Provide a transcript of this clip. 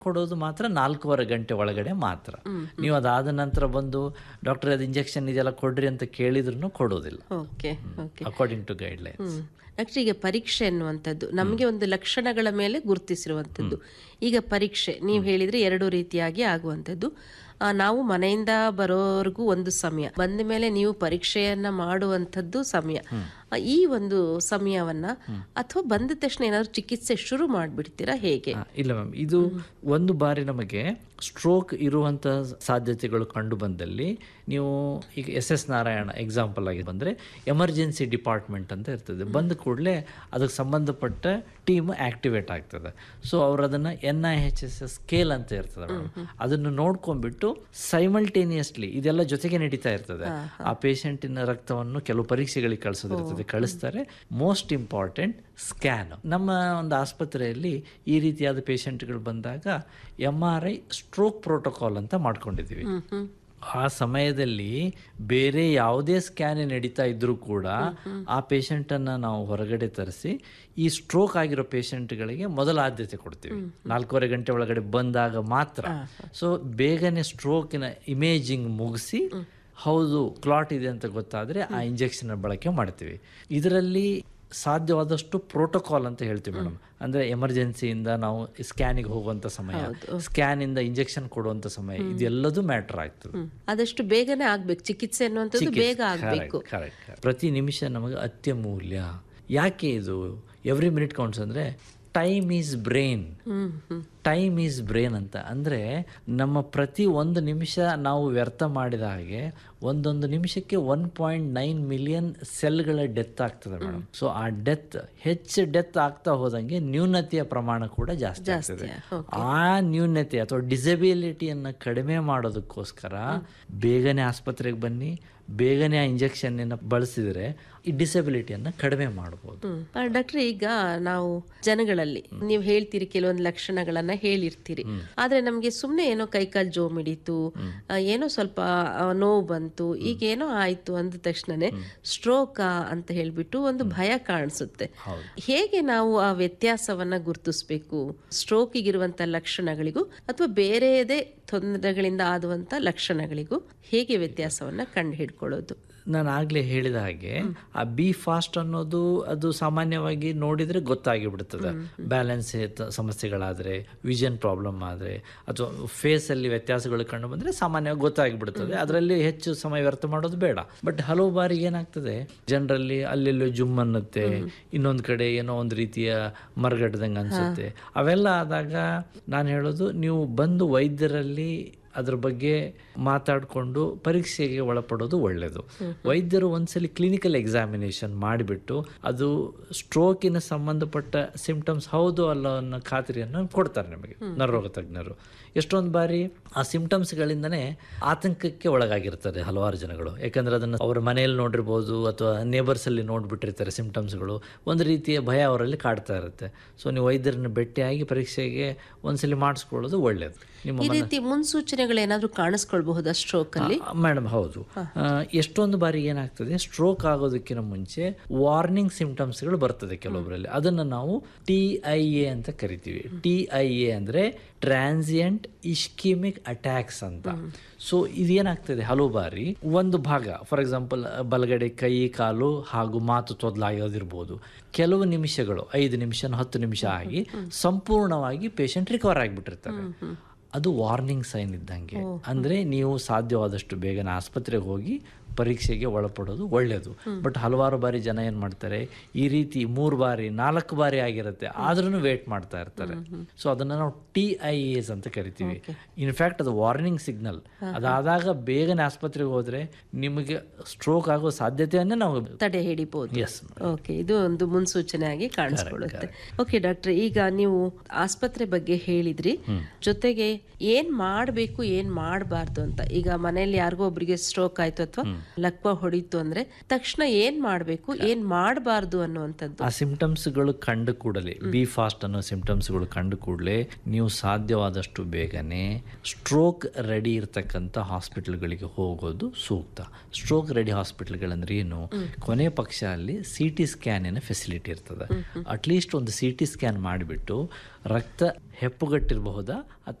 ಕೊಡೋದು ಮಾತ್ರ ನಾಲ್ಕೂವರೆ ಗಂಟೆ ಒಳಗಡೆ ಮಾತ್ರ ನೀವು ಅದಾದ ನಂತರ ಬಂದು ಡಾಕ್ಟರ್ ಅದು ಇಂಜೆಕ್ಷನ್ ಇದೆಲ್ಲ ಕೊಡ್ರಿ ಅಂತ ಕೇಳಿದ್ರು ಕೊಡೋದಿಲ್ಲ okay okay according to guideline hmm doctor ಈಗ ಪರೀಕ್ಷೆ ಅನ್ನುವಂಥದ್ದು ನಮಗೆ ಒಂದು ಲಕ್ಷಣಗಳ ಮೇಲೆ ಗುರುತಿಸಿರುವಂಥದ್ದು ಈಗ ಪರೀಕ್ಷೆ ನೀವು ಹೇಳಿದ್ರೆ ಎರಡು ರೀತಿಯಾಗಿ ಆಗುವಂಥದ್ದು ಆ, ನಾವು ಮನೆಯಿಂದ ಬರೋವರೆಗೂ ಒಂದು ಸಮಯ ಬಂದ ಮೇಲೆ ನೀವು ಪರೀಕ್ಷೆಯನ್ನ ಮಾಡುವಂಥದ್ದು ಸಮಯ ಆ, ಈ ಒಂದು ಸಮಯವನ್ನ ಅಥವಾ ಬಂದ ತಕ್ಷಣ ಏನಾದ್ರು ಚಿಕಿತ್ಸೆ ಶುರು ಮಾಡಿಬಿಡ್ತೀರಾ ಹೇಗೆ ಆ, ಇಲ್ಲ ಮ್ಯಾಮ್ ಇದು ಒಂದು ಬಾರಿ ನಮಗೆ ಸ್ಟ್ರೋಕ್ ಇರುವಂಥ ಸಾಧ್ಯತೆಗಳು ಕಂಡು ಬಂದಲ್ಲಿ ನೀವು ಈಗ ಎಸ್ ಎಸ್ ನಾರಾಯಣ ಎಕ್ಸಾಂಪಲ್ ಆಗಿ ಬಂದರೆ ಎಮರ್ಜೆನ್ಸಿ ಡಿಪಾರ್ಟ್ಮೆಂಟ್ ಅಂತ ಇರ್ತದೆ ಬಂದ ಕೂಡಲೇ ಅದಕ್ಕೆ ಸಂಬಂಧಪಟ್ಟ ಟೀಮ್ ಆಕ್ಟಿವೇಟ್ ಆಗ್ತದೆ ಸೊ ಅವ್ರು ಅದನ್ನು N I H S S scale ಅಂತ ಇರ್ತದೆ ಮೇಡಮ್ ಅದನ್ನು ನೋಡ್ಕೊಂಡ್ಬಿಟ್ಟು ಸೈಮಲ್ಟೇನಿಯಸ್ಲಿ ಇದೆಲ್ಲ ಜೊತೆಗೆ ನಡೀತಾ ಇರ್ತದೆ ಆ ಪೇಷಂಟಿನ ರಕ್ತವನ್ನು ಕೆಲವು ಪರೀಕ್ಷೆಗಳಿಗೆ ಕಳಿಸೋದಿರ್ತದೆ ಕಳಿಸ್ತಾರೆ ಮೋಸ್ಟ್ ಇಂಪಾರ್ಟೆಂಟ್ ಸ್ಕ್ಯಾನ್ ನಮ್ಮ ಒಂದು ಆಸ್ಪತ್ರೆಯಲ್ಲಿ ಈ ರೀತಿಯಾದ ಪೇಷಂಟ್ಗಳು ಬಂದಾಗ M R I stroke protocol ಅಂತ ಮಾಡ್ಕೊಂಡಿದ್ದೀವಿ ಆ ಸಮಯದಲ್ಲಿ ಬೇರೆ ಯಾವುದೇ ಸ್ಕ್ಯಾನ್ ನಡೀತಾ ಇದ್ರೂ ಕೂಡ ಆ ಪೇಷಂಟನ್ನು ನಾವು ಹೊರಗಡೆ ತರಿಸಿ ಈ ಸ್ಟ್ರೋಕ್ ಆಗಿರೋ ಪೇಷಂಟ್ಗಳಿಗೆ ಮೊದಲ ಆದ್ಯತೆ ಕೊಡ್ತೀವಿ ನಾಲ್ಕೂವರೆ ಗಂಟೆ ಒಳಗಡೆ ಬಂದಾಗ ಮಾತ್ರ ಸೊ ಬೇಗನೆ ಸ್ಟ್ರೋಕಿನ ಇಮೇಜಿಂಗ್ ಮುಗಿಸಿ ಹೌದು ಕ್ಲಾಟ್ ಇದೆ ಅಂತ ಗೊತ್ತಾದರೆ ಆ ಇಂಜೆಕ್ಷನ್ ಬಳಕೆ ಮಾಡ್ತೀವಿ ಇದರಲ್ಲಿ ಸಾಧ್ಯವಾದಷ್ಟು ಪ್ರೋಟೋಕಾಲ್ ಅಂತ ಹೇಳ್ತೀವಿ ಮೇಡಮ್ ಅಂದರೆ ಎಮರ್ಜೆನ್ಸಿಯಿಂದ ನಾವು ಸ್ಕ್ಯಾನಿಗೆ ಹೋಗುವಂಥ ಸಮಯ ಸ್ಕ್ಯಾನಿಂದ ಇಂಜೆಕ್ಷನ್ ಕೊಡುವಂಥ ಸಮಯ ಇದೆಲ್ಲದೂ ಮ್ಯಾಟ್ರ್ ಆಗ್ತದೆ ಹ್ಮ್. ಆದಷ್ಟು ಬೇಗನೆ ಆಗ್ಬೇಕು ಚಿಕಿತ್ಸೆ ಅನ್ನುವಂಥದ್ದು ಬೇಗ ಆಗ್ಬೇಕು ಕರೆಕ್ಟ್ ಪ್ರತಿ ನಿಮಿಷ ನಮಗೆ ಅತ್ಯಮೂಲ್ಯ ಯಾಕೆ ಇದು ಎವ್ರಿ ಮಿನಿಟ್ ಕೌಂಟ್ಸ್ ಅಂದರೆ time is brain time is brain ಅಂತ ಅಂದರೆ ನಮ್ಮ ಪ್ರತಿ ಒಂದು ನಿಮಿಷ ನಾವು ವ್ಯರ್ಥ ಮಾಡಿದ ಹಾಗೆ ಒಂದೊಂದು ನಿಮಿಷಕ್ಕೆ ಒನ್ ಪಾಯಿಂಟ್ ನೈನ್ ಮಿಲಿಯನ್ ಸೆಲ್ಗಳ ಡೆತ್ ಆಗ್ತದೆ ಮೇಡಮ್ ಸೊ ಆ ಡೆತ್ ಹೆಚ್ಚು ಡೆತ್ ಆಗ್ತಾ ಹೋದಂಗೆ ನ್ಯೂನತೆಯ ಪ್ರಮಾಣ ಕೂಡ ಜಾಸ್ತಿ ಆಗ್ತದೆ ಆ ನ್ಯೂನತೆ ಅಥವಾ ಡಿಸಬಿಲಿಟಿಯನ್ನು ಕಡಿಮೆ ಮಾಡೋದಕ್ಕೋಸ್ಕರ ಬೇಗನೆ ಆಸ್ಪತ್ರೆಗೆ ಬನ್ನಿ ಬೇಗನೆ ಆ ಇಂಜೆಕ್ಷನ್ ಬಳಸಿದರೆ ಈ ಡಿಸಬಿಲಿಟಿಯನ್ನು ಕಡಿಮೆ ಮಾಡ್ಬೋದು ಡಾಕ್ಟರ್ ಈಗ ನಾವು ಜನಗಳಲ್ಲಿ ನೀವು ಹೇಳ್ತೀರಿ ಕೆಲವೊಂದು ಲಕ್ಷಣಗಳನ್ನ ಹೇಳಿರ್ತೀರಿ ಆದ್ರೆ ನಮ್ಗೆ ಸುಮ್ನೆ ಏನೋ ಕೈಕಾಲ್ ಜೋ ಮಿಡಿತು ಆ, ಏನೋ ಸ್ವಲ್ಪ ಆ, ನೋವು ಬಂತು ಈಗ ಏನೋ ಆಯ್ತು ಅಂದ ತಕ್ಷಣನೇ ಸ್ಟ್ರೋಕ್ ಅಂತ ಹೇಳ್ಬಿಟ್ಟು ಒಂದು ಭಯ ಕಾಣಿಸುತ್ತೆ ಹೇಗೆ ನಾವು ಆ ವ್ಯತ್ಯಾಸವನ್ನ ಗುರುತಿಸ್ಬೇಕು ಸ್ಟ್ರೋಕಿಗಿರುವಂತ ಲಕ್ಷಣಗಳಿಗೂ ಅಥವಾ ಬೇರೆಯದೇ ತೊಂದರೆಗಳಿಂದ ಆದುವಂತ ಲಕ್ಷಣಗಳಿಗೂ ಹೇಗೆ ವ್ಯತ್ಯಾಸವನ್ನ ಕಂಡು ಹಿಡ್ಕೊಳ್ಳೋದು ನಾನು ಆಗಲೇ ಹೇಳಿದ ಹಾಗೆ ಆ ಬಿ ಫಾಸ್ಟ್ ಅನ್ನೋದು ಅದು ಸಾಮಾನ್ಯವಾಗಿ ನೋಡಿದರೆ ಗೊತ್ತಾಗಿ ಬಿಡ್ತದೆ ಬ್ಯಾಲೆನ್ಸ್ ಸಮಸ್ಯೆಗಳಾದರೆ ವಿಷನ್ ಪ್ರಾಬ್ಲಮ್ ಆದರೆ ಅಥವಾ ಫೇಸಲ್ಲಿ ವ್ಯತ್ಯಾಸಗಳು ಕಂಡು ಬಂದರೆ ಸಾಮಾನ್ಯವಾಗಿ ಗೊತ್ತಾಗಿ ಬಿಡ್ತದೆ ಅದರಲ್ಲಿ ಹೆಚ್ಚು ಸಮಯ ವ್ಯರ್ಥ ಮಾಡೋದು ಬೇಡ ಬಟ್ ಹಲವು ಬಾರಿ ಏನಾಗ್ತದೆ ಜನರಲ್ಲಿ ಅಲ್ಲೆಲ್ಲೋ ಜುಮ್ ಅನ್ನುತ್ತೆ ಇನ್ನೊಂದು ಕಡೆ ಏನೋ ಒಂದು ರೀತಿಯ ಮರಗಟ್ಟದಂಗೆ ಅನಿಸುತ್ತೆ ಅವೆಲ್ಲ ಆದಾಗ ನಾನು ಹೇಳೋದು ನೀವು ಬಂದು ವೈದ್ಯರಲ್ಲಿ ಅದ್ರ ಬಗ್ಗೆ ಮಾತಾಡಿಕೊಂಡು ಪರೀಕ್ಷೆಗೆ ಒಳಪಡೋದು ಒಳ್ಳೆಯದು ವೈದ್ಯರು ಒಂದ್ಸಲಿ ಕ್ಲಿನಿಕಲ್ ಎಕ್ಸಾಮಿನೇಷನ್ ಮಾಡಿಬಿಟ್ಟು ಅದು ಸ್ಟ್ರೋಕಿನ ಸಂಬಂಧಪಟ್ಟ ಸಿಂಪ್ಟಮ್ಸ್ ಹೌದು ಅಲ್ಲ ಅನ್ನೋ ಖಾತ್ರಿಯನ್ನು ಕೊಡ್ತಾರೆ ನಮಗೆ ನರರೋಗ ತಜ್ಞರು ಎಷ್ಟೊಂದು ಬಾರಿ ಆ ಸಿಂಪ್ಟಮ್ಸ್ಗಳಿಂದನೇ ಆತಂಕಕ್ಕೆ ಒಳಗಾಗಿರ್ತಾರೆ ಹಲವಾರು ಜನಗಳು ಯಾಕಂದ್ರೆ ಅದನ್ನು ಅವರ ಮನೆಯಲ್ಲಿ ನೋಡಿರ್ಬೋದು ಅಥವಾ ನೇಬರ್ಸಲ್ಲಿ ನೋಡಿಬಿಟ್ಟಿರ್ತಾರೆ ಸಿಂಪ್ಟಮ್ಸ್ಗಳು ಒಂದು ರೀತಿಯ ಭಯ ಅವರಲ್ಲಿ ಕಾಡ್ತಾ ಇರುತ್ತೆ ಸೊ ನೀವು ವೈದ್ಯರನ್ನು ಭೇಟಿಯಾಗಿ ಪರೀಕ್ಷೆಗೆ ಒಂದ್ಸಲಿ ಮಾಡಿಸ್ಕೊಳ್ಳೋದು ಒಳ್ಳೆಯದು ನಿಮ್ಮ ಈ ರೀತಿ ಮುನ್ಸೂಚನೆಗಳು ಏನಾದ್ರೂ ಕಾಣಿಸ್ಕೊಳ್ಬಹುದಾ ಸ್ಟ್ರೋಕ್ ಅಲ್ಲಿ ಮೇಡಮ್ ಹೌದು ಆ, ಎಷ್ಟೊಂದು ಬಾರಿ ಏನಾಗ್ತದೆ ಸ್ಟ್ರೋಕ್ ಆಗೋದಕ್ಕಿಂತ ಮುಂಚೆ ವಾರ್ನಿಂಗ್ ಸಿಂಪ್ಟಮ್ಸ್ಗಳು ಬರ್ತದೆ ಕೆಲವೊಬ್ಬರಲ್ಲಿ ಅದನ್ನು ನಾವು ಟಿ ಐ ಎ ಅಂತ ಕರಿತೀವಿ ಟಿ ಐ ಎ ಅಂದರೆ ಟ್ರಾನ್ಸಿಯಂಟ್ ಇಶ್ಕಿಮಿಕ್ ಅಟ್ಯಾಕ್ಸ್ ಅಂತ ಸೊ ಇದೇನಾಗ್ತದೆ ಹಲವು ಬಾರಿ ಒಂದು ಭಾಗ ಫಾರ್ ಎಕ್ಸಾಂಪಲ್ ಬಲಗಡೆ ಕೈ ಕಾಲು ಹಾಗೂ ಮಾತು ತೊದಲಾಗೋದಿರ್ಬೋದು ಕೆಲವು ನಿಮಿಷಗಳು ಐದು ನಿಮಿಷ ಹತ್ತು ನಿಮಿಷ ಆಗಿ ಸಂಪೂರ್ಣವಾಗಿ ಪೇಷಂಟ್ ರಿಕವರ್ ಆಗಿಬಿಟ್ಟಿರ್ತಾರೆ ಅದು ವಾರ್ನಿಂಗ್ ಸೈನ್ ಇದ್ದಂಗೆ ಅಂದರೆ ನೀವು ಸಾಧ್ಯವಾದಷ್ಟು ಬೇಗನೆ ಆಸ್ಪತ್ರೆಗೆ ಹೋಗಿ ಪರೀಕ್ಷೆಗೆ ಒಳಪಡೋದು ಒಳ್ಳೆಯದು ಬಟ್ ಹಲವಾರು ಬಾರಿ ಜನ ಏನು ಮಾಡ್ತಾರೆ ಈ ರೀತಿ ಮೂರು ಬಾರಿ ನಾಲ್ಕು ಬಾರಿ ಆಗಿರುತ್ತೆ ಆದ್ರೂ ವೇಟ್ ಮಾಡ್ತಾ ಇರ್ತಾರೆ ಸೊ ಅದನ್ನು ನಾವು ಟಿ ಐ ಎಸ್ ಅಂತ ಕರಿತೀವಿ ಇನ್ಫ್ಯಾಕ್ಟ್ ಅದು ವಾರ್ನಿಂಗ್ ಸಿಗ್ನಲ್ ಅದಾದಾಗ ಬೇಗನೆ ಆಸ್ಪತ್ರೆಗೆ ಹೋದರೆ ನಿಮಗೆ ಸ್ಟ್ರೋಕ್ ಆಗೋ ಸಾಧ್ಯತೆಯನ್ನೇ ನಾವು ತಡೆ ಹಿಡಿಬಹುದು ಎಸ್ ಓಕೆ ಇದು ಒಂದು ಮುನ್ಸೂಚನೆ ಆಗಿ ಕಾಣಿಸ್ಕೊಳ್ಳುತ್ತೆ ಓಕೆ ಡಾಕ್ಟರ್ ಈಗ ನೀವು ಆಸ್ಪತ್ರೆ ಬಗ್ಗೆ ಹೇಳಿದ್ರಿ ಜೊತೆಗೆ ಏನ್ ಮಾಡಬೇಕು ಏನ್ ಮಾಡಬಾರ್ದು ಅಂತ ಈಗ ಮನೆಯಲ್ಲಿ ಯಾರಿಗೋ ಒಬ್ರಿಗೆ ಸ್ಟ್ರೋಕ್ ಆಯ್ತು ಅಥವಾ ಲಕ್ವ ಹೊಡಿತು ಅಂದ್ರೆ ತಕ್ಷಣ ಏನ್ ಮಾಡ್ಬೇಕು ಏನ್ ಮಾಡಬಾರ್ದು ಅನ್ನುವಂಥದ್ದು ಆ ಸಿಂಪ್ಟಮ್ಸ್ಗಳು ಕಂಡು ಕೂಡಲೇ ಬಿ ಫಾಸ್ಟ್ ಅನ್ನೋ ಸಿಂಪ್ಟಮ್ಸ್ಗಳು ಕಂಡು ಕೂಡಲೇ ನೀವು ಸಾಧ್ಯವಾದಷ್ಟು ಬೇಗನೆ ಸ್ಟ್ರೋಕ್ ರೆಡಿ ಇರ್ತಕ್ಕಂಥ ಹಾಸ್ಪಿಟಲ್ಗಳಿಗೆ ಹೋಗೋದು ಸೂಕ್ತ ಸ್ಟ್ರೋಕ್ ರೆಡಿ ಹಾಸ್ಪಿಟಲ್ಗಳಂದ್ರೆ ಏನು ಕೊನೆ ಪಕ್ಷ ಅಲ್ಲಿ ಸಿ ಟಿ ಸ್ಕ್ಯಾನಿನ ಫೆಸಿಲಿಟಿ ಇರ್ತದೆ ಅಟ್ಲೀಸ್ಟ್ ಒಂದು ಸಿ ಟಿ ಸ್ಕ್ಯಾನ್ ಮಾಡಿಬಿಟ್ಟು ರಕ್ತ ಹೆಪ್ಪುಗಟ್ಟಿರಬಹುದಾ